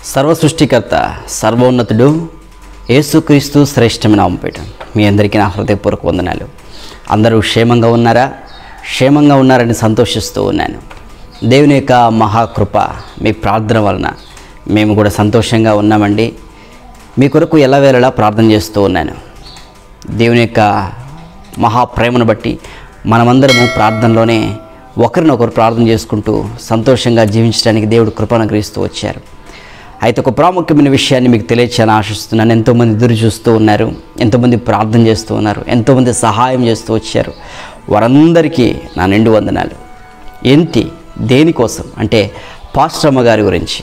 సర్వ సృష్టికర్త సర్వోన్నతుడు యేసుక్రీస్తు శ్రేష్టమైన నామపేట మీ అందరికీ నా హృదయపూర్వక వందనాలు అందరూ క్షేమంగా ఉన్నారా క్షేమంగా ఉన్నారని సంతోషిస్తూ ఉన్నాను దేవుని యొక్క మహాకృప మీ ప్రార్థన వలన మేము కూడా సంతోషంగా ఉన్నామండి మీ కొరకు ఎల్లవేళలా ప్రార్థన చేస్తూ ఉన్నాను దేవుని యొక్క మహాప్రేమను బట్టి మనమందరము ప్రార్థనలోనే ఒకరినొకరు ప్రార్థన చేసుకుంటూ సంతోషంగా జీవించడానికి దేవుడు కృపను గ్రహిస్తూ వచ్చారు అయితే ఒక ప్రాముఖ్యమైన విషయాన్ని మీకు తెలియచేయాలని ఆశిస్తున్నాను ఎంతోమంది ఎదురు చూస్తూ ఉన్నారు ఎంతోమంది ప్రార్థన చేస్తూ ఉన్నారు ఎంతోమంది సహాయం చేస్తూ వచ్చారు వారందరికీ నా నిండు వందనాలు ఏంటి దేనికోసం అంటే పాస్టమ్మ గారి గురించి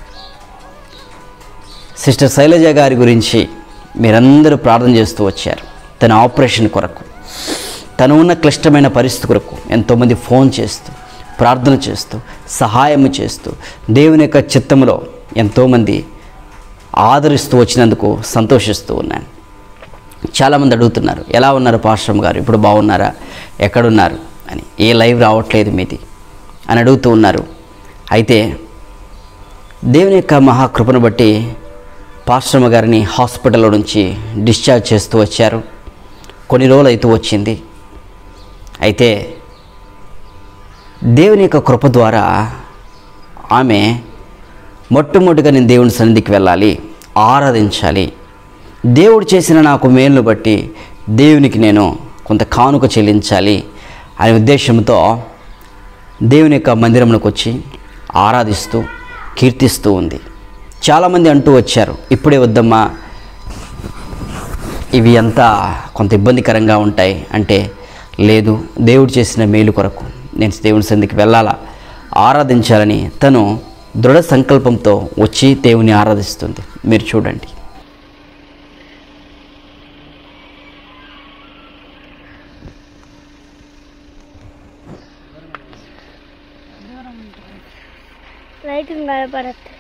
సిస్టర్ శైలజ గారి గురించి మీరందరూ ప్రార్థన చేస్తూ వచ్చారు తన ఆపరేషన్ కొరకు తను ఉన్న క్లిష్టమైన పరిస్థితి కొరకు ఎంతోమంది ఫోన్ చేస్తూ ప్రార్థన చేస్తూ సహాయం చేస్తూ దేవుని యొక్క చిత్తంలో ఎంతోమంది ఆదరిస్తూ వచ్చినందుకు సంతోషిస్తూ ఉన్నాను చాలామంది అడుగుతున్నారు ఎలా ఉన్నారు పాశ్రమ్ గారు ఇప్పుడు బాగున్నారా ఎక్కడున్నారు అని ఏ లైవ్ రావట్లేదు మీది అని అడుగుతూ ఉన్నారు అయితే దేవుని యొక్క మహాకృపను బట్టి పాశ్రమ గారిని హాస్పిటల్లో నుంచి డిశ్చార్జ్ చేస్తూ వచ్చారు కొన్ని రోజులు అయితే వచ్చింది అయితే దేవుని యొక్క కృప ద్వారా ఆమె మొట్టమొదటిగా నేను దేవుని సన్నిధికి వెళ్ళాలి ఆరాధించాలి దేవుడు చేసిన నాకు మేలును బట్టి దేవునికి నేను కొంత కానుక చెల్లించాలి అనే ఉద్దేశంతో దేవుని యొక్క మందిరంలోకి వచ్చి ఆరాధిస్తూ కీర్తిస్తూ ఉంది చాలామంది అంటూ వచ్చారు ఇప్పుడే వద్దమ్మా ఇవి అంతా కొంత ఇబ్బందికరంగా ఉంటాయి అంటే లేదు దేవుడు చేసిన మేలు కొరకు నేను దేవుని సందికి వెళ్ళాలా ఆరాధించాలని తను దృఢ సంకల్పంతో వచ్చి దేవుని ఆరాధిస్తుంది మీరు చూడండి లైటింగ్ భయపడద్దు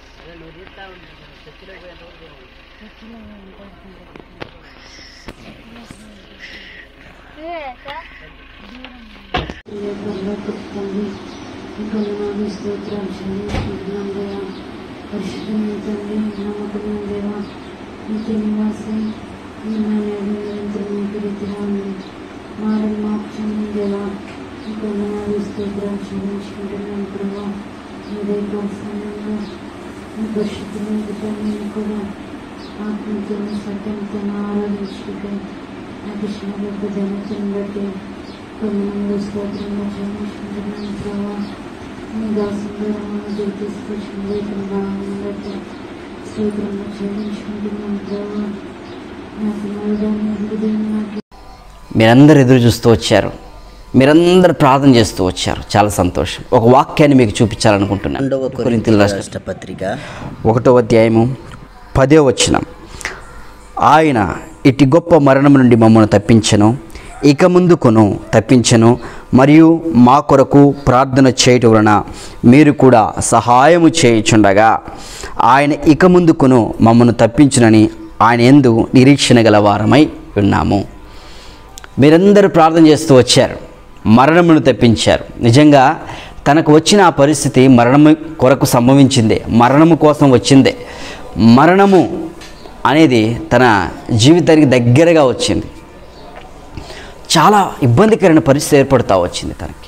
తండ్రి ఇంకొన్నాను స్తోత్రం చెల్లించుకుంటున్నాం దేవా పరిశుద్ధమైన తండ్రి నమ్మకమైన దేవా నిత్య నివాసి నిరంతరం రీతిగా ఉంది మారని మోక్షం దేవా ఇంకొన్నాను స్తోత్రం చెల్లించుకుంటున్నాం ప్రభా మీరే సమయంలో మీ పరిశుద్ధమైన తండ్రి కూడా ఆత్మతో సత్యంతో ఆరాధించుకుంటే నాకు ఇష్టం యొక్క జనతను బట్టి కొంతమంది స్తోత్రంలో చెల్లించుకుంటున్నాను ప్రభా మీ దాసులు తీసుకొచ్చిన వేతన భావాన్ని బట్టి స్తోత్రంలో చెల్లించుకుంటున్నాను ప్రభా నాకు మరదాన్ని హృదయం నాకు మీరందరూ ఎదురు చూస్తూ వచ్చారు మీరందరూ ప్రార్థన చేస్తూ వచ్చారు చాలా సంతోషం ఒక వాక్యాన్ని మీకు చూపించాలనుకుంటున్నాను రెండవ కొరింథీయుల రాష్ట్ర రాష్ట్ర పత్రిక ఒకటో అధ్యాయము పదో వచనం ఆయన ఇటు గొప్ప మరణం నుండి మమ్మల్ని తప్పించను ఇక ముందుకును తప్పించను మరియు మా కొరకు ప్రార్థన చేయటం వలన మీరు కూడా సహాయము చేయుచుండగా ఆయన ఇక ముందుకును మమ్మల్ని తప్పించునని ఆయన ఎందు నిరీక్షణ గల వారమై ఉన్నాము మీరందరూ ప్రార్థన చేస్తూ వచ్చారు మరణమును తప్పించారు నిజంగా తనకు వచ్చిన ఆ పరిస్థితి మరణము కొరకు సంభవించిందే మరణము కోసం వచ్చిందే మరణము అనేది తన జీవితానికి దగ్గరగా వచ్చింది చాలా ఇబ్బందికరమైన పరిస్థితి ఏర్పడుతూ వచ్చింది తనకి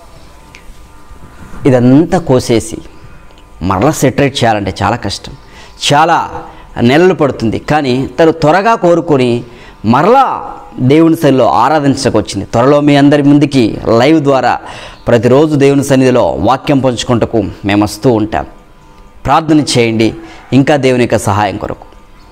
ఇదంతా కోసేసి మరలా సెటరేట్ చేయాలంటే చాలా కష్టం చాలా నెలలు పడుతుంది కానీ తను త్వరగా కోరుకొని మరలా దేవుని సన్నిధిలో ఆరాధించడానికి వచ్చింది త్వరలో మీ అందరి ముందుకి లైవ్ ద్వారా ప్రతిరోజు దేవుని సన్నిధిలో వాక్యం పంచుకుంటకు మేము వస్తూ ఉంటాం ప్రార్థన చేయండి ఇంకా దేవుని యొక్క సహాయం కొరకు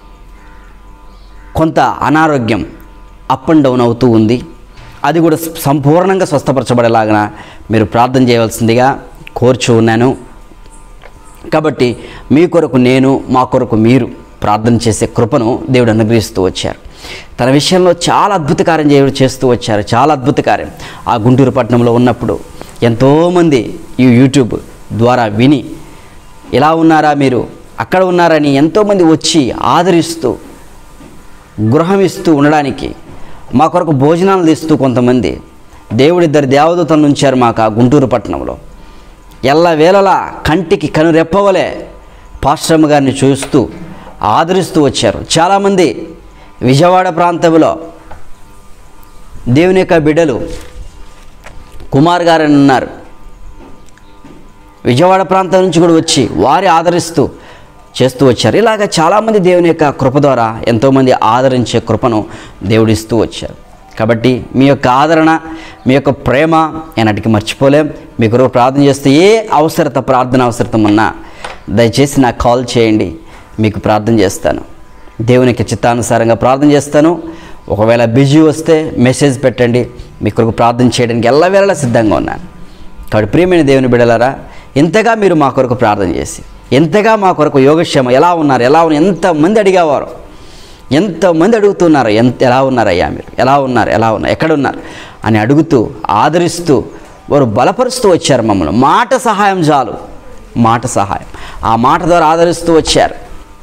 కొంత అనారోగ్యం అప్ అండ్ డౌన్ అవుతూ ఉంది అది కూడా సంపూర్ణంగా స్వస్థపరచబడేలాగా మీరు ప్రార్థన చేయవలసిందిగా కోర్చు ఉన్నాను కాబట్టి మీ కొరకు నేను మా కొరకు మీరు ప్రార్థన చేసే కృపను దేవుడు అనుగ్రహిస్తూ వచ్చారు తన విషయంలో చాలా అద్భుత కార్యం దేవుడు చేస్తూ వచ్చారు చాలా అద్భుత కార్యం ఆ గుంటూరు పట్టణంలో ఉన్నప్పుడు ఎంతోమంది ఈ యూట్యూబ్ ద్వారా విని ఎలా ఉన్నారా మీరు అక్కడ ఉన్నారని ఎంతోమంది వచ్చి ఆదరిస్తూ గృహం ఇస్తూ ఉండడానికి మా కొరకు భోజనాలు తీస్తూ కొంతమంది దేవుడిద్దరు దేవదూతలను ఉంచారు మాకు ఆ గుంటూరు పట్టణంలో ఎల్ల వేళలా కంటికి కనురెప్పవలే పాశ్రమ గారిని చూస్తూ ఆదరిస్తూ వచ్చారు చాలామంది విజయవాడ ప్రాంతంలో దేవుని యొక్క బిడ్డలు కుమార్ గారు అని ఉన్నారు విజయవాడ ప్రాంతం నుంచి కూడా వచ్చి వారి ఆదరిస్తూ చేస్తూ వచ్చారు ఇలాగ చాలామంది దేవుని యొక్క కృప ద్వారా ఎంతోమంది ఆదరించే కృపను దేవుడిస్తూ వచ్చారు కాబట్టి మీ యొక్క ఆదరణ మీ యొక్క ప్రేమ ఎన్నటికి మర్చిపోలేం మీ కొరకు ప్రార్థన చేస్తే ఏ అవసరత ప్రార్థన అవసరత ఉన్నా దయచేసి నాకు కాల్ చేయండి మీకు ప్రార్థన చేస్తాను దేవునికి చిత్తానుసారంగా ప్రార్థన చేస్తాను ఒకవేళ బిజీ వస్తే మెసేజ్ పెట్టండి మీ కొరకు ప్రార్థన చేయడానికి ఎల్లవేళలా సిద్ధంగా ఉన్నాను కాబట్టి ప్రియమైన దేవుని బిడలారా ఎంతగా మీరు మా కొరకు ప్రార్థన చేసి ఎంతగా మా కొరకు యోగక్షేమ ఎలా ఉన్నారు ఎలా ఉన్నారు ఎంతమంది అడిగేవారు ఎంతమంది అడుగుతున్నారు ఎంత ఎలా ఉన్నారయ్యా మీరు ఎలా ఉన్నారు ఎలా ఉన్నారు ఎక్కడ ఉన్నారు అని అడుగుతూ ఆదరిస్తూ వారు బలపరుస్తూ వచ్చారు మమ్మల్ని మాట సహాయం చాలు మాట సహాయం ఆ మాట ద్వారా ఆదరిస్తూ వచ్చారు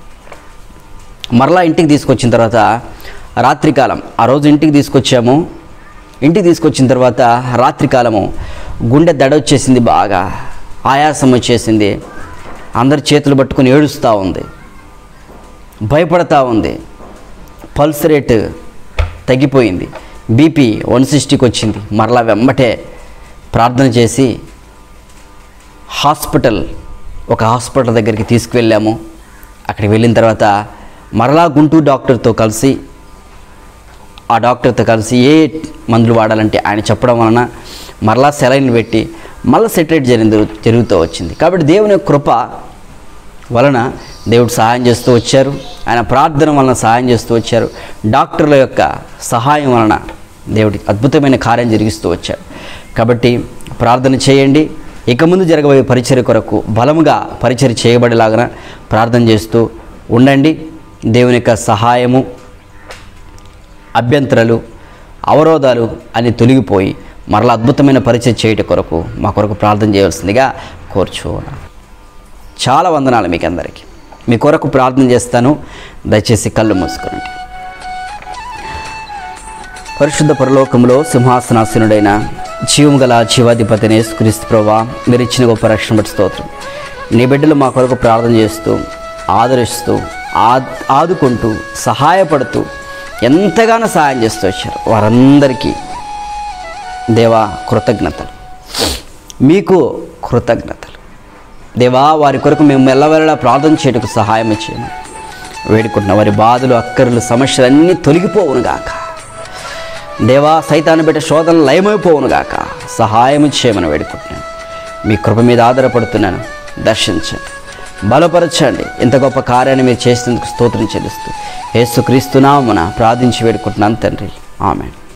మరలా ఇంటికి తీసుకొచ్చిన తర్వాత రాత్రికాలం ఆ రోజు ఇంటికి తీసుకొచ్చాము ఇంటికి తీసుకొచ్చిన తర్వాత రాత్రికాలము గుండె దడ వచ్చేసింది బాగా ఆయాసం వచ్చేసింది అందరి చేతులు పట్టుకొని ఏడుస్తూ ఉంది భయపడతా ఉంది పల్స్ రేట్ తగ్గిపోయింది బీపీ వన్ సిక్స్టీకి వచ్చింది మరలా వెంబటే ప్రార్థన చేసి హాస్పిటల్ ఒక హాస్పిటల్ దగ్గరికి తీసుకువెళ్ళాము అక్కడికి వెళ్ళిన తర్వాత మరలా గుంటూరు డాక్టర్తో కలిసి ఆ డాక్టర్తో కలిసి ఏ మందులు వాడాలంటే ఆయన చెప్పడం వలన మరలా సెలైన్లు పెట్టి మళ్ళీ సెటరేట్ జరిగింది జరుగుతూ వచ్చింది కాబట్టి దేవుని యొక్క కృప వలన దేవుడు సహాయం చేస్తూ వచ్చారు ఆయన ప్రార్థన వలన సహాయం చేస్తూ వచ్చారు డాక్టర్ల యొక్క సహాయం వలన దేవుడి అద్భుతమైన కార్యం జరిగిస్తూ వచ్చారు కాబట్టి ప్రార్థన చేయండి ఇక ముందు జరగబోయే పరిచర్య కొరకు బలముగా పరిచర్య చేయబడేలాగా ప్రార్థన చేస్తూ ఉండండి దేవుని యొక్క సహాయము అభ్యంతరాలు అవరోధాలు అని తొలగిపోయి మరలా అద్భుతమైన పరిచయం చేయట కొరకు మా కొరకు ప్రార్థన చేయవలసిందిగా కోర్చున్నాను చాలా వందనాలు మీకు అందరికీ మీ కొరకు ప్రార్థన చేస్తాను దయచేసి కళ్ళు మూసుకోండి పరిశుద్ధ పరలోకంలో సింహాసనాసనుడైన జీవం గల జీవాధిపతిని క్రీస్తు ప్రభా మీరు ఇచ్చిన గొప్ప రక్షణ బట్టి స్తోత్రం నీ బిడ్డలు మా కొరకు ప్రార్థన చేస్తూ ఆదరిస్తూ ఆద్ ఆదుకుంటూ సహాయపడుతూ ఎంతగానో సహాయం చేస్తూ వచ్చారు వారందరికీ దేవా కృతజ్ఞతలు మీకు కృతజ్ఞతలు దేవా వారి కొరకు మేము మెల్లవెల్లలా ప్రార్థన చేయటకు సహాయం చేయమని వేడుకుంటున్న వారి బాధలు అక్కర్లు సమస్యలన్నీ తొలగిపోవును గాక దేవా సైతాన్ని పెట్టే శోధనలు లయమైపోవును గాక సహాయం చేయమని వేడుకుంటున్నాను మీ కృప మీద ఆధారపడుతున్నాను దర్శించండి బలపరచండి ఇంత గొప్ప కార్యాన్ని మీరు చేసినందుకు స్తోత్రం చెల్లిస్తూ యేసుక్రీస్తునామన ప్రార్థించి వేడుకుంటున్నాను తండ్రి ఆమె